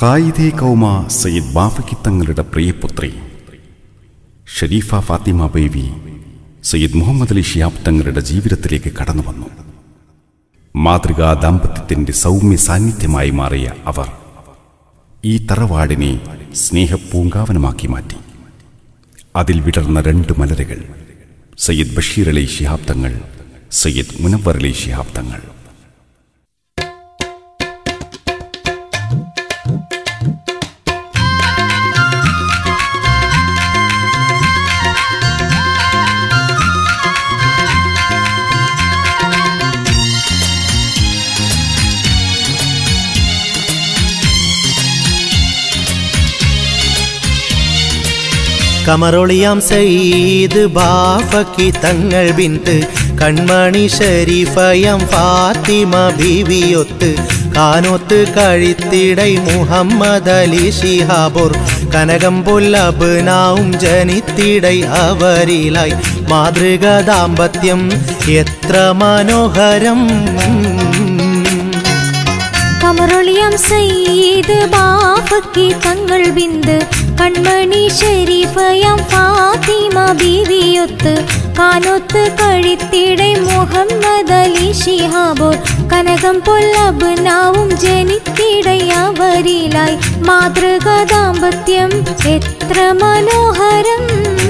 ഖായിദെ കൗമ സയ്യിദ് ബാഫക്കി തങ്ങളുടെ പ്രിയപുത്രി ഷരീഫ ഫാത്തിമ ബേബി സയ്യിദ് മുഹമ്മദ് അലി ഷിയാബ് തങ്ങളുടെ ജീവിതത്തിലേക്ക് കടന്നു വന്നു മാതൃകാ ദാമ്പത്യത്തിന്റെ സൗമ്യ സാന്നിധ്യമായി മാറിയ അവർ ഈ തറവാടിനെ സ്നേഹപൂങ്കാവനമാക്കി മാറ്റി അതിൽ വിടർന്ന രണ്ട് മലരുകൾ സയ്യിദ് ബഷീർ അലി ഷിഹാബ് തങ്ങൾ സയ്യിദ് മുനവർ അലി ഷിഹാബ് തങ്ങൾ കമറൊളിയാം സയ്യിദ് ബാഫക്കി തങ്ങൾ ബിന്ത് കൺമണി ഷരീഫയം ഫാത്തിമ ബീവിയൊത്ത് കാനൊത്ത് കഴുത്തിടൈ മുഹമ്മദ് അലി ഷിഹാബോർ കനകം പൊല്ലബ്നാവും ജനിത്തിടൈ അവരിലായി മാതൃക ദാമ്പത്യം എത്ര മനോഹരം കമറൊളിയാം സയ്യിദ് ബാഫക്കി തങ്ങൾ ബിന്ത് കൺമണി ഷരീഫയം ഫാത്തിമ ബീവിയൊത്ത് കാനൊത്ത് കഴുത്തിടை മുഹമ്മദ് അലി ഷിഹാബോർ കനകം പൊല്ലബ്നാവും ജനിത്തിടை അവരിലായി മാതൃക ദാമ്പത്യം എത്ര മനോഹരം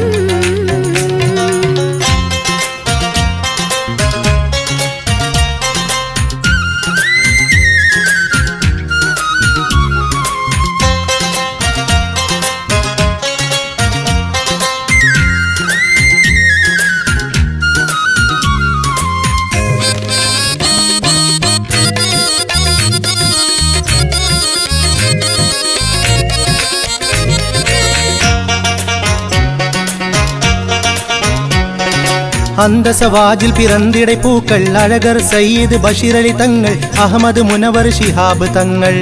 அந்த சவாஜில் பிறந்திடை பூக்கள் அழகர் சையீது பஷீர் அலி தங்கள் அகமது முனவர் ஷிஹாப் தங்கள்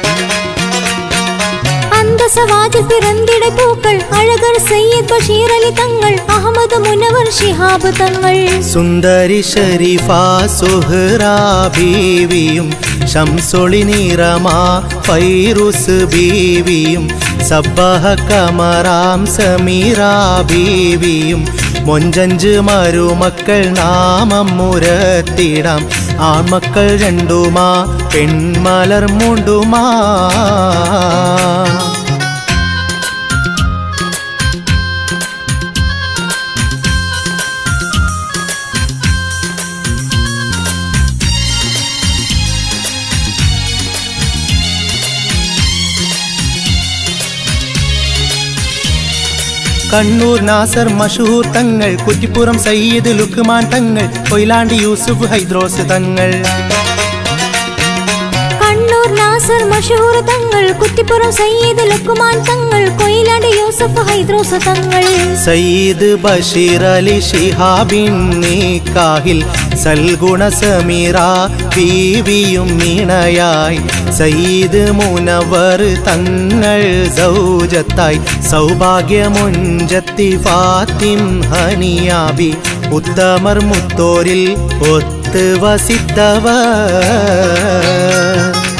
அந்த சவாஜில் பிறந்திட பூக்கள் அழகர் சையத் பஷீர் அலி தங்கள் அகமது முனவர் ஷிஹாப் தங்கள் സുന്ദരി ഷരീഫ സുഹ്റാ ബീവിയും ഷംസൊളി നീറമാ ഫൈറുസ് ബീവിയും സബ്ബഹ കമറാം സമീറ ബീവിയും മൊഞ്ചഞ്ച് മരുമക്കൾ നാമം മുരത്തിടാം ആൺമക്കൾ രണ്ടുമാ പെൺമലർ മുണ്ടുമാ കണ്ണൂർ നാസർ മഷൂർ തങ്ങൾ കുറ്റിപ്പുറം സയ്യിദ് ലുക്മാൻ തങ്ങൾ കൊയിലാണ്ടി യൂസുഫ് ഹൈദ്രോസ് തങ്ങൾ കണ്ണൂർ നാസർ മഷഹൂർ തങ്ങൾ കുറ്റിപ്പുറം സയ്യിദ് ലുക്കുമാൻ തങ്ങൾ കൊയിലാണ്ട് യൂസഫ് ഹൈദ്രോസ് തങ്ങൾ സയ്യിദ് ബഷീർ അലി ഷിഹാബിൻ നീക്കാഹിൽ സൽഗുണ സമീറ ബീവിയും മീണയായി സയ്യിദ് മുനവർ തങ്ങൾ സൗജത്തായി സൗഭാഗ്യമുഞ്ചത്തി ഫാത്തിം ഹനിയാബി ഉത്തമർ മുത്തോരിൽ ഒത്ത് വസിത്തവർ